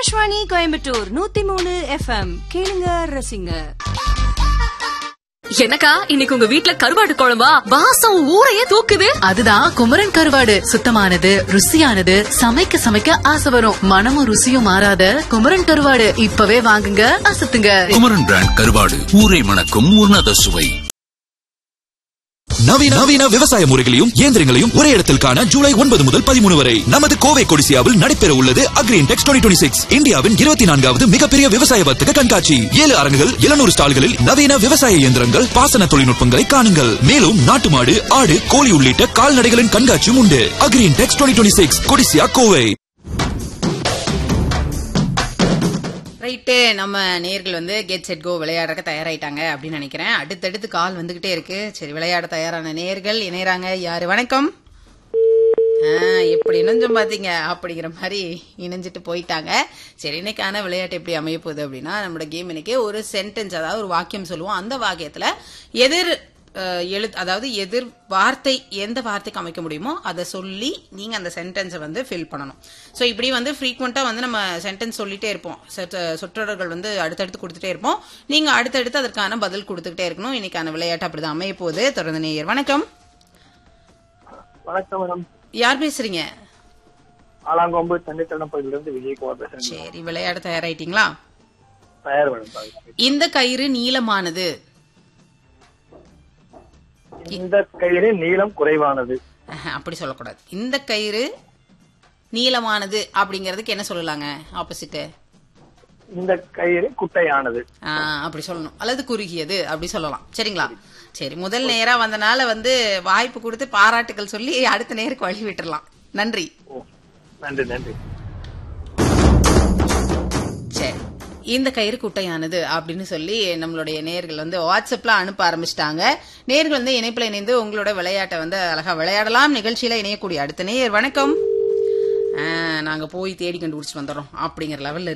ஆகாஷ்வாணி கோயம்புத்தூர் நூத்தி மூணு எஃப்எம் கேளுங்க ரசிங்க என்னக்கா இன்னைக்கு உங்க வீட்ல கருவாடு குழம்பா வாசம் ஊரையே தூக்குது அதுதான் குமரன் கருவாடு சுத்தமானது ருசியானது சமைக்க சமைக்க ஆசை வரும் மனமும் ருசியும் மாறாத குமரன் கருவாடு இப்பவே வாங்குங்க அசத்துங்க குமரன் பிராண்ட் கருவாடு ஊரை மணக்கும் உன்னத சுவை நவீன நவீன விவசாய முறைகளையும் இயந்திரங்களையும் ஒரே இடத்தில் காண ஜூலை ஒன்பது முதல் பதிமூணு வரை நமது கோவை கொடிசியாவில் நடைபெற உள்ளது அக்ரீன் டெக்ஸ் டுவெண்ட்டி சிக்ஸ் இந்தியாவின் இருபத்தி நான்காவது மிகப்பெரிய விவசாய வர்த்தக கண்காட்சி ஏழு அரங்குகள் எழுநூறு ஸ்டால்களில் நவீன விவசாய இயந்திரங்கள் பாசன தொழில்நுட்பங்களை காணுங்கள் மேலும் நாட்டு மாடு ஆடு கோழி உள்ளிட்ட கால்நடைகளின் கண்காட்சியும் உண்டு Agrintex twenty six Codissia Kovai right நம்ம நேர்கள் வந்து கெட் செட் கோ விளையாடுறக்க தயாராயிட்டாங்க அப்படின்னு நினைக்கிறேன் அடுத்தடுத்து கால் வந்துகிட்டே இருக்கு சரி விளையாட தயாரான நேர்கள் இணையறாங்க யாரு வணக்கம் ஆ, எப்படி இணைஞ்சோம் பாத்தீங்க அப்படிங்கிற மாதிரி இணைஞ்சிட்டு போயிட்டாங்க சரி இன்னைக்கான விளையாட்டு எப்படி அமைய போகுது அப்படின்னா நம்மளோட கேம் இன்னைக்கு ஒரு சென்டென்ஸ் அதாவது ஒரு வாக்கியம் சொல்லுவோம் அந்த வாக்கியத்துல எதிர் அஹ், எழுத்து அதாவது எதிர் வார்த்தை எந்த வார்த்தைக்கு அமைக்க முடியுமோ அதை சொல்லி நீங்க அந்த சென்டென்ஸை வந்து ஃபில் பண்ணணும் ஸோ இப்படி வந்து ஃப்ரீக்வெண்ட்டாக வந்து நம்ம சென்டென்ஸ் சொல்லிட்டே இருப்போம் சொற்ற- சொற்றொடர்கள் வந்து அடுத்தடுத்து கொடுத்துட்டே இருப்போம் நீங்க அடுத்தடுத்து அதற்கான பதில் கொடுத்துக்கிட்டே இருக்கணும் இன்னைக்கான விளையாட்டு அப்படிதான் அமைய போகுது தொடர்ந்து நேயர் வணக்கம் வணக்கம் மேடம் யார் பேசுறீங்க ஆலாங்கொம்பு தண்ணித்தடம் பகுதியிலிருந்து விஜயகுமார் பேசுறேன் சரி விளையாட தயாராயிட்டீங்களா தயார் மேடம் பாருங்க. இந்த கயிறு நீளமானது இந்த கயிறு நீளம் குறைவானது அஹ், அப்படி சொல்லக்கூடாது இந்த கயிறு நீளமானது அப்படிங்கறதுக்கு என்ன சொல்லலாங்க ஆப்போசிட் இந்த கயிறு குட்டையானது அப்படி சொல்லணும் அல்லது குறுகியது அப்படி சொல்லலாம் சரிங்களா சரி முதல் நேரா வந்தனால வந்து வாய்ப்பு கொடுத்து பாராட்டுகள் சொல்லி அடுத்த நேருக்கு வழி விட்டுறலாம் நன்றி ஓ நன்றி நன்றி சரி இந்த கயிறு குட்டையானது அப்படின்னு சொல்லி நம்மளுடைய நேர்கள் வந்து வாட்ஸ்அப்ல அனுப்ப ஆரம்பிச்சிட்டாங்க நேர்கள் வந்து இணைப்புல இணைந்து உங்களோட விளையாட்டை வந்து அழகா விளையாடலாம் நிகழ்ச்சியில இணையக்கூடிய அடுத்த நேயர் வணக்கம் ஆ, நாங்க போய் தேடி கண்டுபிடிச்சிட்டு வந்துடுறோம் அப்படிங்கிற லெவல்ல